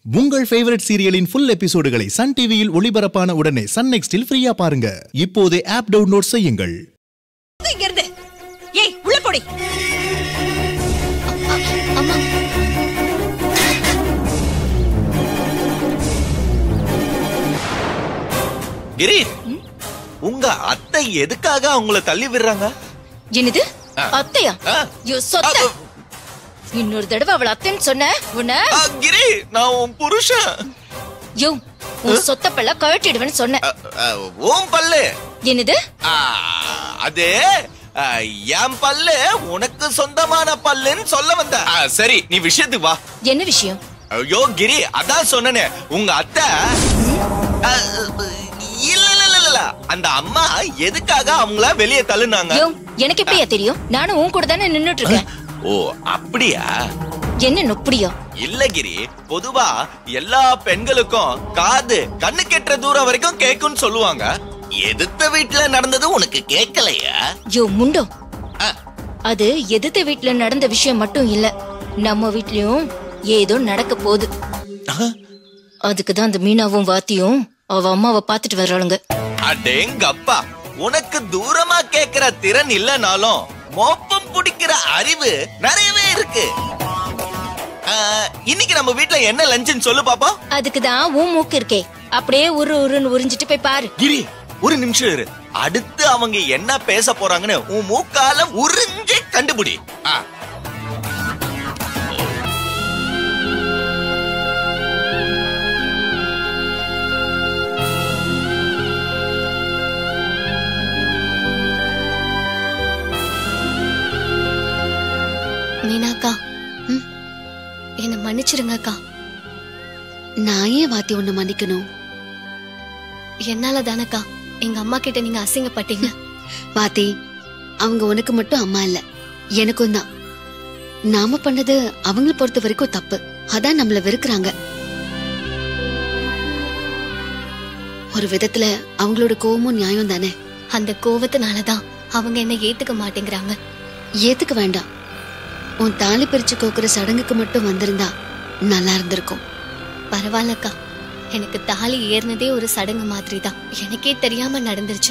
உங்கள் ஃபேவரட் சீரியலின் ஃபுல் எபிசோடுகளை சன் டிவியில் ஒளிபரப்பான உடனே சன் நெக்ஸ்டில் ஃப்ரீயா பாருங்க இப்போதே ஆப் டவுன்லோட் செய்யுங்கள் இங்க இருந்து ஏய் உள்ள போடி அம்மா கிரி உங்க அத்தை எதுக்காக அவங்கள தள்ளி விடுறாங்க என்னது ஆ. அத்தையா ஆ. யோ சொத்த ஆ, இன்னொரு தடவை அவள அத்தைன்னு சொன்ன உன்ன ஆ, கிரி நான் உன் புருஷன் யோ உன் சொத்த பல்ல கழட்டிடுவேன்னு சொன்னேன் ஆ, ஆ, உன் பல்லு என்னது ஆ, அது ஆ, என் பல்லு உனக்கு சொந்தமான பல்லுன்னு சொல்ல வந்த ஆ, சரி நீ விஷயத்துக்கு வா என்ன விஷயம் ஐயோ கிரி அதான் சொன்னனே உங்க அத்தை ஆ, இல்ல இல்ல இல்ல, இல்ல அந்த அம்மா எதுக்காக அவங்கள வெளியே தள்ளுனாங்க யோ எனக்கு எப்படியா தெரியும் நானும் உன் கூட தானே நின்னுட்டு இருக்கேன் ஓ அப்படியா என்ன நொப்படியா இல்ல கிரி பொதுவா எல்லா பெண்களுக்கும் காது கண்ணு கெட்டுற தூரம் வரைக்கும் கேக்கும்னு சொல்லுவாங்க எதிர்த்த வீட்டுல நடந்தது உனக்கு கேட்கலையா யோ முண்டோ ஆ, அது எதிர்த்த வீட்ல நடந்த விஷயம் மட்டும் இல்ல நம்ம வீட்லயும் ஏதோ நடக்க போகுது ஆ, அதுக்கு தான் அந்த மீனாவும் வாத்தியும் அவ அம்மாவை பாத்துட்டு வர்றாளுங்க அடேங்கப்பா உனக்கு தூரமா கேக்குற திறன் இல்லனாலும் மோப்பம் பிடிக்கிற அறிவு நிறையவே இருக்கு ஆ, இன்னைக்கு நம்ம வீட்ல என்ன லஞ்சுன்னு சொல்லு பாப்போம் அதுக்கு தான் உன் மூக்கு இருக்கே அப்படியே உரு உருன்னு உறிஞ்சிட்டு போய் பாரு கிரி ஒரு நிமிஷம் இரு அடுத்து அவங்க என்ன பேச போறாங்கன்னு உன் மூக்கால உறிஞ்சு கண்டுபிடி ஆ. மீனாக்கா ம் என்ன மன்னிச்சிருங்கக்கா நான் ஏன் வாத்தி உன்னை மன்னிக்கணும் என்னால தானக்கா எங்க அம்மா கிட்ட நீங்க அசிங்கப்பட்டீங்க வாத்தி அவங்க உனக்கு மட்டும் அம்மா இல்ல எனக்கும் தான் நாம பண்ணது அவங்கள பொறுத்த வரைக்கும் தப்பு அதான் நம்மள வெறுக்கிறாங்க ஒரு விதத்துல அவங்களோட கோவமும் நியாயம் தானே அந்த கோவத்தினாலதான் அவங்க என்ன ஏத்துக்க மாட்டேங்கிறாங்க ஏத்துக்க வேண்டாம் உன் தாலி பிரிச்சு கோக்குற சடங்குக்கு மட்டும் வந்திருந்தா நல்லா இருந்திருக்கும் பரவாயில்லக்கா எனக்கு தாலி ஏறினதே ஒரு சடங்கு மாதிரி தான் எனக்கே தெரியாம நடந்துருச்சு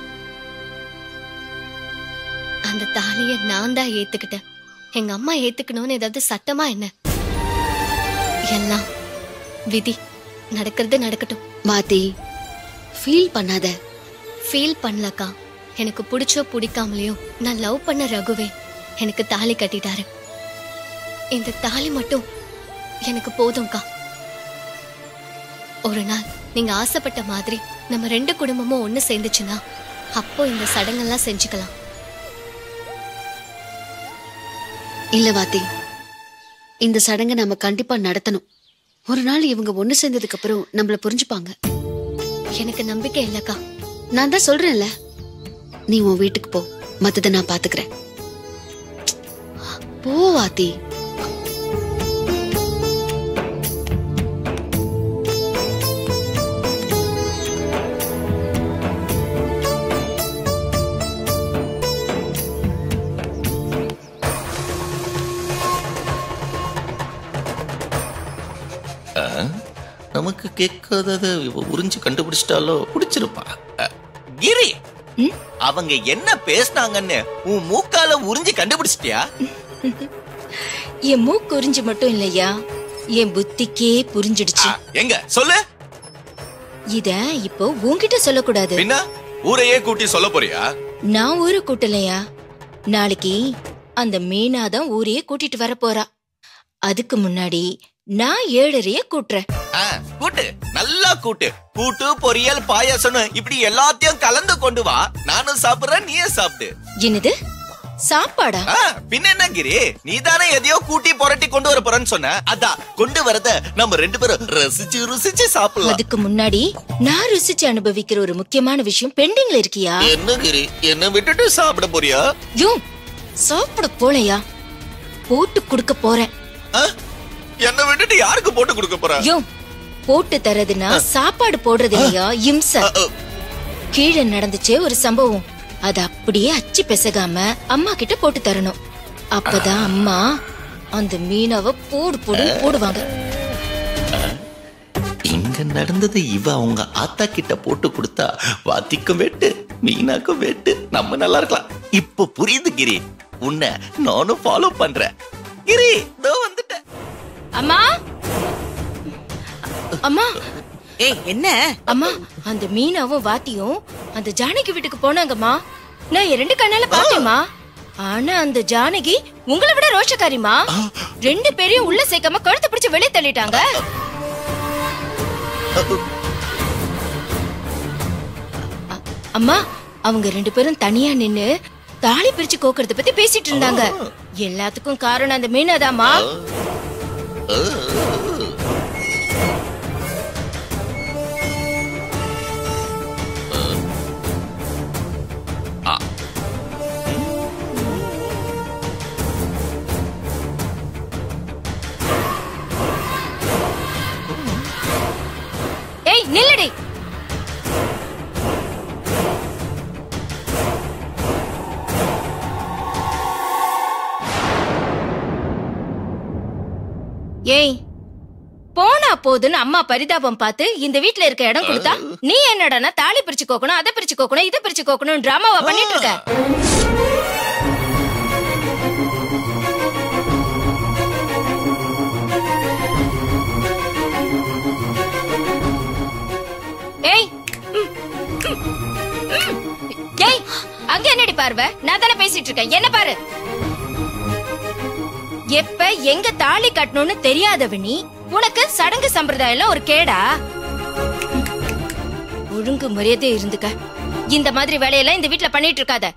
அந்த தாலிய நான் தான் ஏத்துக்கிட்டேன் எங்க அம்மா ஏத்துக்கணும்னு ஏதாவது சட்டமா என்ன எல்லாம் விதி நடக்கிறது நடக்கட்டும் வாத்தி ஃபீல் பண்ணாத ஃபீல் பண்ணலக்கா எனக்கு பிடிச்சோ பிடிக்காமலையோ நான் லவ் பண்ண ரகுவே எனக்கு தாலி கட்டிட்டாரு இந்த தாலி மட்டும் எனக்கு போதும்க்கா ஒரு நாள் நீங்க ஆசைப்பட்ட மாதிரி நம்ம ரெண்டு குடும்பமும் ஒண்ணு சேர்ந்துச்சுன்னா அப்போ இந்த சடங்கெல்லாம் செஞ்சுக்கலாம் இல்ல வாத்தி இந்த சடங்கை நாம கண்டிப்பா நடத்தணும் ஒரு நாள் இவங்க ஒண்ணு சேர்ந்ததுக்கு அப்புறம் நம்மள புரிஞ்சுப்பாங்க எனக்கு நம்பிக்கை இல்லக்கா நான் தான் சொல்றேன்ல நீ உன் வீட்டுக்கு போ மத்தத நான் பாத்துக்கிறேன் போ வாத்தி நமக்கு கேட்காதத இவ உறிஞ்சு கண்டுபிடிச்சிட்டாலோ பிடிச்சிருப்பா அ, கிரி அவங்க என்ன பேசுனாங்கன்னு உன் மூக்கால உறிஞ்சு கண்டுபிடிச்சிட்டியா என் மூக்கு உறிஞ்சு மட்டும் இல்லையா என் புத்திக்கே புரிஞ்சிடுச்சு ஆ, எங்க சொல்லு இத இப்போ உன்கிட்ட சொல்லக்கூடாது பின்ன ஊரையே கூட்டி சொல்ல போறியா நான் ஊரு கூட்டலையா நாளைக்கு அந்த மீனா தான் ஊரையே கூட்டிட்டு வர போறா அதுக்கு முன்னாடி நான் ஏழரைய கூட்டுறேன் ஆ, கூட்டு நல்லா கூட்டு கூட்டு பொரியல் பாயாசம்னு இப்படி எல்லாத்தையும் கலந்து கொண்டு வா நானும் சாப்பிடுறேன் நீயே சாப்பிடு என்னது சாப்பாடா ஆ, பின்ன என்ன கிரி நீ தானே எதையோ கூட்டி புரட்டி கொண்டு வர போறேன்னு சொன்ன அதான் கொண்டு வரத நம்ம ரெண்டு பேரும் ரசிச்சு ருசிச்சு சாப்பிடலாம் அதுக்கு முன்னாடி நான் ருசிச்சு அனுபவிக்கிற ஒரு முக்கியமான விஷயம் பெண்டிங்ல இருக்கியா என்ன கிரி என்ன விட்டுட்டு சாப்பிட போறியா யோ சாப்பிட போலையா போட்டு கொடுக்க போறேன் ஆ? என்ன விட்டுட்டு யாருக்கு போட்டு கொடுக்க போற யோ போட்டு தரதுன்னா சாப்பாடு போடுறது இல்லையா இம்ச அ, அ, கீழே நடந்துச்சே ஒரு சம்பவம் அத அப்படியே அச்சு பெசகாம அம்மா கிட்ட போட்டு தரணும் அப்பதான் அம்மா அந்த மீனாவை போடு போடு போடுவாங்க அங்க நடந்தது இவ அவங்க ஆத்தா கிட்ட போட்டு கொடுத்தா வாத்திக்கும் வெட்டு மீனாக்கும் வெட்டு நம்ம நல்லா இருக்கலாம் இப்போ புரியுது கிரி உன்னை நானும் ஃபாலோ பண்றேன் கிரி இதோ வந்துட்டேன் அம்மா அம்மா ஏய் என்ன அம்மா அந்த மீனாவும் வாத்தியும் அந்த ஜானகி வீட்டுக்கு போனாங்கம்மா நான் என் ரெண்டு கண்ணால பார்த்தேம்மா ஆனா அந்த ஜானகி உங்களை விட ரோஷக்காரிமா ரெண்டு பேரையும் உள்ள சேர்க்காம கழுத்து பிடிச்சு வெளியே தள்ளிட்டாங்க அ- அம்மா அவங்க ரெண்டு பேரும் தனியா நின்னு தாலி பிரிச்சு கோக்கறத பத்தி பேசிட்டு இருந்தாங்க எல்லாத்துக்கும் காரணம் அந்த மீனாதாம்மா ஏய் நில்லடி ஏய் போனா போதுன்னு அம்மா பரிதாபம் பார்த்து இந்த வீட்ல இருக்க இடம் கொடுத்தா நீ என்னடான்னா தாலி பிரிச்சு கோக்கணும் அதை பிரிச்சு கோக்கணும் இதை பிரிச்சு கோக்கணும் டிராமாவா பண்ணிட்டு இருக்க ஏய் ம், ம், ம். ஏய் அங்க என்னடி பார்வை நான் தானே பேசிட்டு இருக்கேன் என்ன பாரு எப்ப எங்க தாலி கட்டணும்னு தெரியாதவ நீ உனக்கு சடங்கு சம்பிரதாயம் ஒரு கேடா ஒழுங்கு மரியாதை இருந்துக்க இந்த மாதிரி வேலையெல்லாம் இந்த வீட்ல பண்ணிட்டு இருக்காத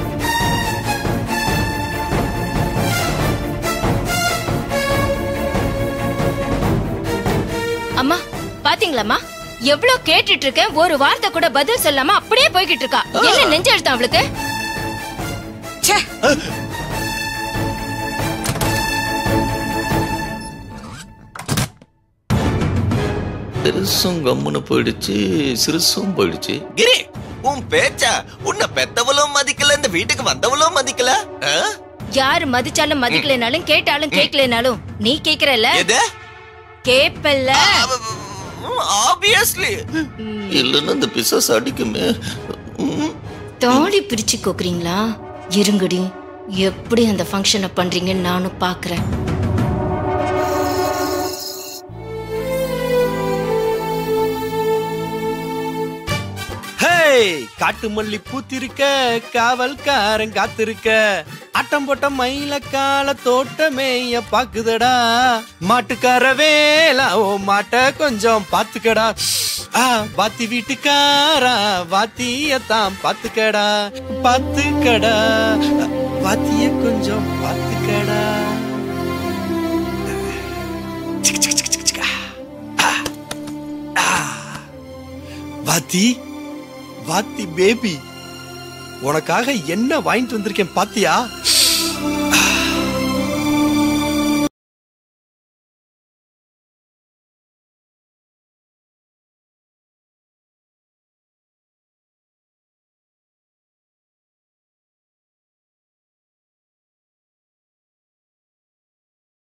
அம்மா பாத்தீங்களாம்மா எவ்வளவு கேட்டுட்டு இருக்கேன் ஒரு வார்த்தை கூட பதில் சொல்லாம அப்படியே போய்கிட்டு இருக்கா என்ன நெஞ்சு எழுத்தம் அவளுக்கு ச்சே பெருசும் கம்முன்னு போயிடுச்சு சிறுசும் போயிடுச்சு கிரி உன் பேச்சா உன்னை பெத்தவளும் மதிக்கல இந்த வீட்டுக்கு வந்தவளும் மதிக்கல ஆ? யாரு மதிச்சாலும் மதிக்கலைனாலும் கேட்டாலும் கேட்கலைனாலும் நீ கேக்குறல எது கேப்பல்ல ஆப்வியஸ்லி இல்லைன்னா இந்த பிசஸ் அடிக்குமே ம். தாலி பிரிச்சு கோக்குறீங்களா இருங்கடி எப்படி அந்த ஃபங்க்ஷனை பண்றீங்கன்னு நானும் பாக்குறேன் ஹேய் காட்டு மல்லி பூத்திருக்க காவல்காரன் காத்திருக்க ஆட்டம் போட்ட மயில கால தோட்டமேய பாக்குதடா மாட்டுக்கார வேலா ஓ மாட்ட கொஞ்சம் பாத்துக்கடா ஆ வாத்தி வீட்டுக்காரா வாத்தியத்தான் பாத்துக்கடா பாத்துக்கடா வாத்திய கொஞ்சம் பாத்துக்கடா சிக்கு, சிக்கு, சிக்கு, சிக்கு, சிக்கு. ஆ. ஆ. வாத்தி வாத்தி பேபி உனக்காக என்ன வாங்கிட்டு வந்திருக்கேன் பாத்தியா